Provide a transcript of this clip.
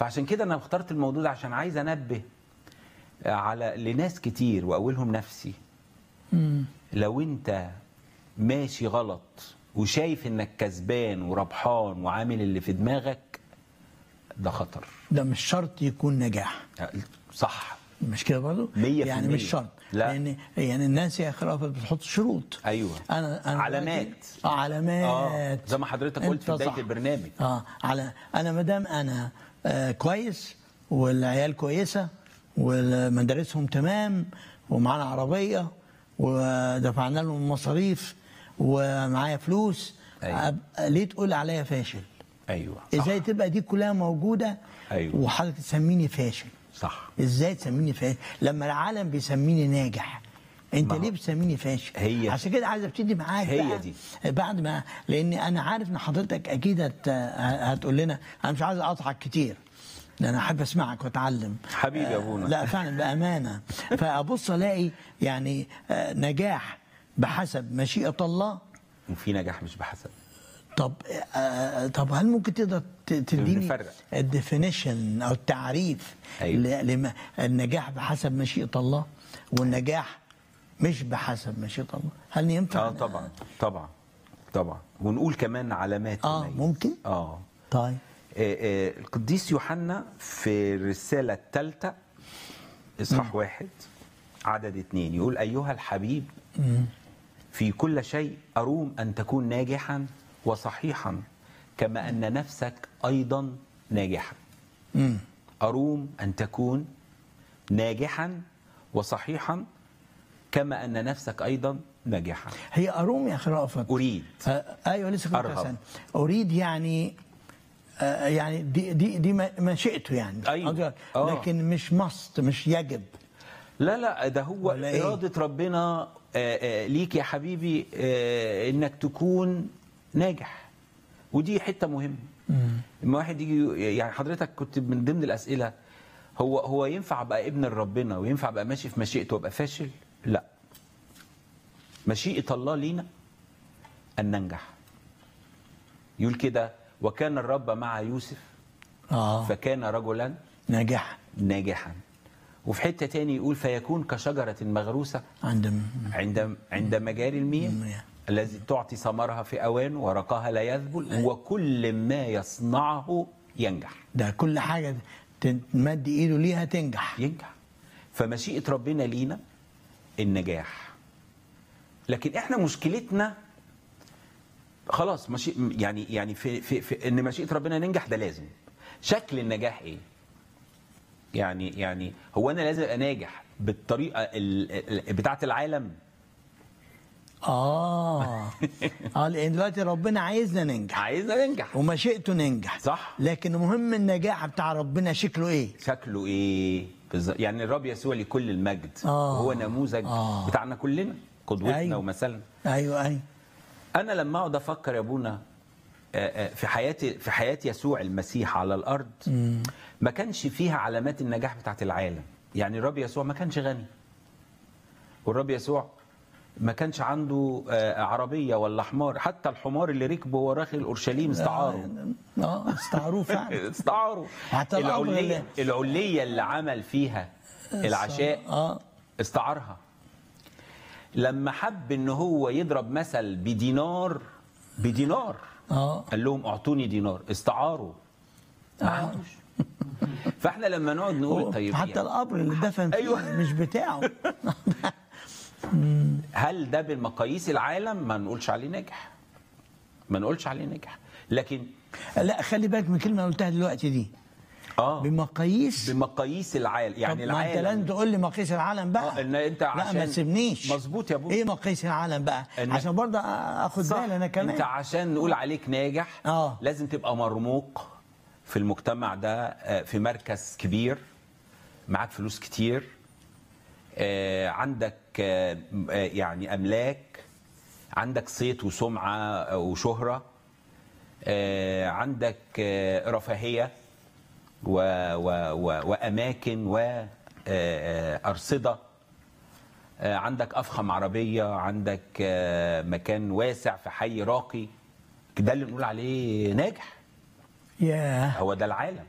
فعشان كده انا اخترت الموضوع ده عشان عايز انبه على لناس كتير واولهم نفسي لو انت ماشي غلط وشايف انك كسبان وربحان وعامل اللي في دماغك ده خطر ده مش شرط يكون نجاح صح مش كده برضه؟ مية في يعني المية. مش شرط لا. لان يعني الناس يا اخي رأفت بتحط شروط ايوه انا انا علامات. دلوقتي- اه علامات اه زي ما حضرتك قلت أنت في بدايه صح. البرنامج اه على انا ما دام انا آه كويس والعيال كويسه ومدارسهم تمام ومعانا عربيه ودفعنا لهم مصاريف ومعايا فلوس أيوة. أب- ليه تقول عليا فاشل؟ ايوه صح ازاي تبقى دي كلها موجوده أيوة. وحضرتك تسميني فاشل؟ صح ازاي تسميني فاشل لما العالم بيسميني ناجح انت ما هو- ليه بتسميني فاشل هي- عشان كده عايز ابتدي معاك هي بقى دي. بعد ما لان انا عارف ان حضرتك اكيد هت... هتقول لنا انا مش عايز اقطعك كتير لان انا احب اسمعك واتعلم حبيبي يا أبونا. لا فعلا بامانه فابص الاقي يعني آه، نجاح بحسب مشيئه الله وفي نجاح مش بحسب طب آه، طب هل ممكن تقدر ت- تديني نفرق. الديفينيشن او التعريف أيوة. ل- لما النجاح بحسب مشيئه الله والنجاح مش بحسب مشيئه الله هل ينفع اه طبعا طبعا طبعا ونقول كمان علامات اه تميز. ممكن اه طيب آه، آه، القديس يوحنا في الرسالة الثالثة إصحاح واحد عدد اتنين يقول أيها الحبيب في كل شيء أروم أن تكون ناجحا وصحيحا كما أن نفسك أيضا ناجحا مم. أروم أن تكون ناجحا وصحيحا كما أن نفسك أيضا ناجحا هي اروم يا اخي رأفت أريد آه ايوه لسه كنت أرغب. أسأل. اريد يعني آه يعني دي دي دي ما- مشيئته يعني أيوة. أقدر- آه. لكن مش مست مش يجب لا لا ده هو ولا إيه؟ إرادة ربنا آه، آه، ليك يا حبيبي آه، إنك تكون ناجح ودي حتة مهمة لما واحد يجي يعني حضرتك كنت من ضمن الأسئلة هو هو ينفع أبقى ابن ربنا وينفع أبقى ماشي في مشيئته وأبقى فاشل؟ لا مشيئة الله لينا أن ننجح يقول كده وكان الرب مع يوسف اه فكان رجلا نجاح ناجحا وفي حتة تاني يقول فيكون كشجرة مغروسة عند عند عند مجاري المياه المياه. الذي تعطي ثمرها في أوان ورقاها لا يذبل وكل ما يصنعه ينجح ده كل حاجه تمد ايده ليها تنجح ينجح فمشيئة ربنا لينا النجاح لكن احنا مشكلتنا خلاص مشي يعني يعني في, في, في ان مشيئة ربنا ننجح ده لازم شكل النجاح ايه يعني يعني هو انا لازم ابقى ناجح بالطريقه ال- ال- بتاعه العالم اه اه لان دلوقتي ربنا عايزنا ننجح عايزنا ننجح ومشيئته ننجح صح. لكن مهم النجاح بتاع ربنا شكله ايه شكله ايه بالظبط يعني الرب يسوع لكل المجد آه. وهو نموذج آه. بتاعنا كلنا قدوتنا أيوة. ومثلنا ايوه ايوه انا لما اقعد افكر يا ابونا آه، آه، في حياتي في حياه يسوع المسيح على الارض ما كانش فيها علامات النجاح بتاعت العالم يعني الرب يسوع ما كانش غني والرب يسوع ما كانش عنده آه، عربيه ولا حمار حتى الحمار اللي ركبه وهو داخل اورشليم استعاره اه استعاروه فعلا استعاره حتى الأمر العليه اللي- العليه اللي عمل فيها العشاء اه استعارها لما حب ان هو يضرب مثل بدينار بدينار اه قال لهم اعطوني دينار استعاروا ما عندوش فاحنا لما نقعد نقول طيب حتى يعني القبر اللي دفن فيه أيوة. مش بتاعه هل ده بالمقاييس العالم ما نقولش عليه ناجح ما نقولش عليه ناجح لكن لا خلي بالك من الكلمه اللي قلتها دلوقتي دي اه بمقاييس بمقاييس العالم يعني طب ما انت لازم العالم تقول لي مقاييس العالم بقى آه، إن أنت لا ما عشان- تسيبنيش مظبوط يا أبو. ايه مقاييس العالم بقى إن- عشان برضه اخد صح بالي انا كمان انت عشان نقول عليك ناجح آه. لازم تبقى مرموق في المجتمع ده آه، في مركز كبير معاك فلوس كتير آه، عندك آه، آه، يعني املاك عندك صيت وسمعه آه، وشهره آه، عندك آه، رفاهيه و و و واماكن وارصده آه، عندك افخم عربيه عندك آه، مكان واسع في حي راقي ده اللي نقول عليه ناجح ياه هو ده العالم